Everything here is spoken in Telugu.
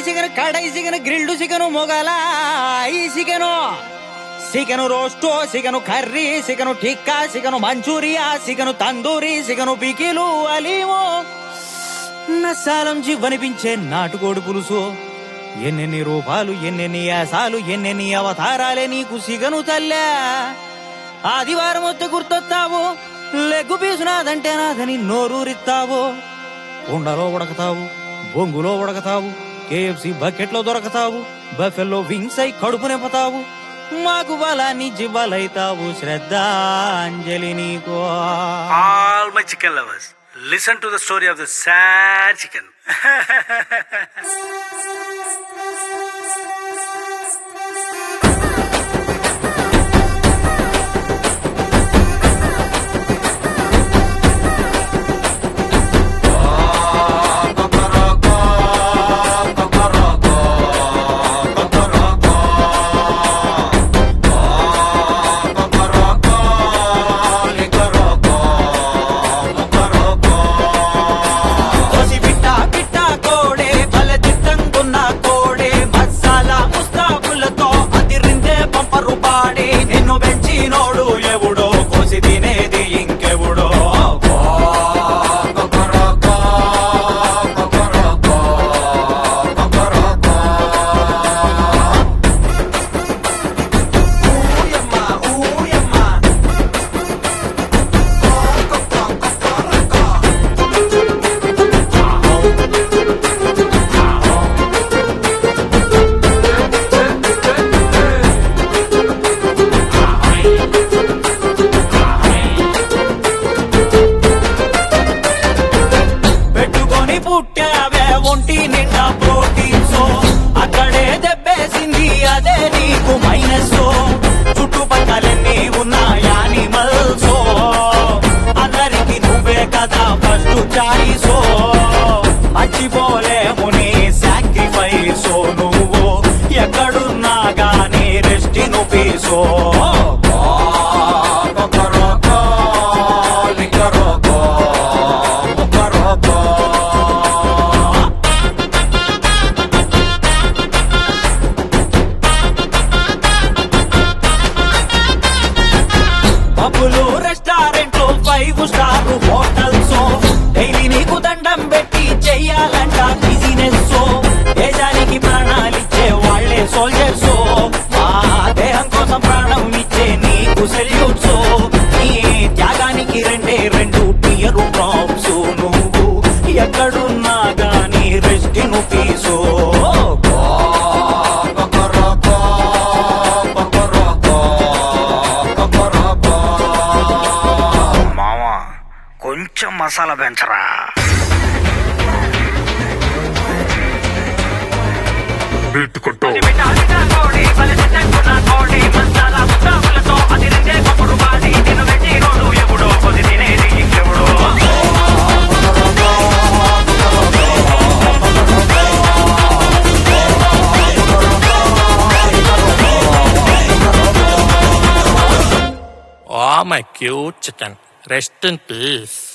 Chicken kadai chicken grilled chicken మొగల ఈ chicken chicken roast chicken curry chicken tikka chicken Manchuria chicken tandoori chicken pickle అలీమో నసాలం జీవనిపించే నాటుకోడి పులుసు ఎన్నెన్ని రూపాలు ఎన్నెన్ని యాసాలు ఎన్నెన్ని అవతారాలే నీకు సిగను తల్లా ఆదివారం వస్తే గుర్తొస్తావు లెగ్గు పీసు నాదంటే నాదని నోరూరిస్తావు కుండలో ఉడకతావు బొంగులో ఉడకతావు కేఎఫ్సి బకెట్లో దొరకతావు బఫెల్లో వింగ్స్ అయి కడుపు నింపుతావు మాకు బలాన్ని జివ్వలైతావు శ్రద్ధాంజలి నీకో All my chicken lovers, listen to the story of the sad chicken. కోసి బిట్ట బిట్ట కోడే బల చిట్టంగున్న కోడే మసాలా ముస్తాబులతో అదిరిందే పంపరు పాడే నిన్ను పెంచినోడు ఎవడో కోసి తినేది ఇంకెవడో పెట్టుకొని పుట్టావే ఒంటి నిండా ప్రోటీన్స్ అక్కడే దెబ్బేసింది అదే నీకు మైనస్ చుట్టుపక్కలన్నీ ఉన్న యానిమల్స్ అందరికి నువ్వే కదా ఫస్ట్ చాయిస్ మర్చిపోలేము నీ సాక్రిఫైస్ నువ్వు ఎక్కడున్నా గానీ రెస్ట్ నువ్వు పబ్బులు రెస్టారెంట్లు ఫైవ్ స్టార్ హోటల్స్ డైలీ నీకు దండం పెట్టి చెయ్యాలంట బిజినెస్ దేశానికి ప్రాణాలిచ్చే వాళ్ళే సోల్జర్స్ మా దేహం కోసం ప్రాణం ఇచ్చే నీకు సెల్యూట్స్ నీ త్యాగానికి రెండే రెండు టియరు డ్రాప్స్ నువ్వు ఎక్కడున్నా గానీ రెస్ట్ ను పీసో మామ కొంచెం మసాలా పెంచరా బీట్ కొట్టు Oh, my cute chicken. Rest in peace.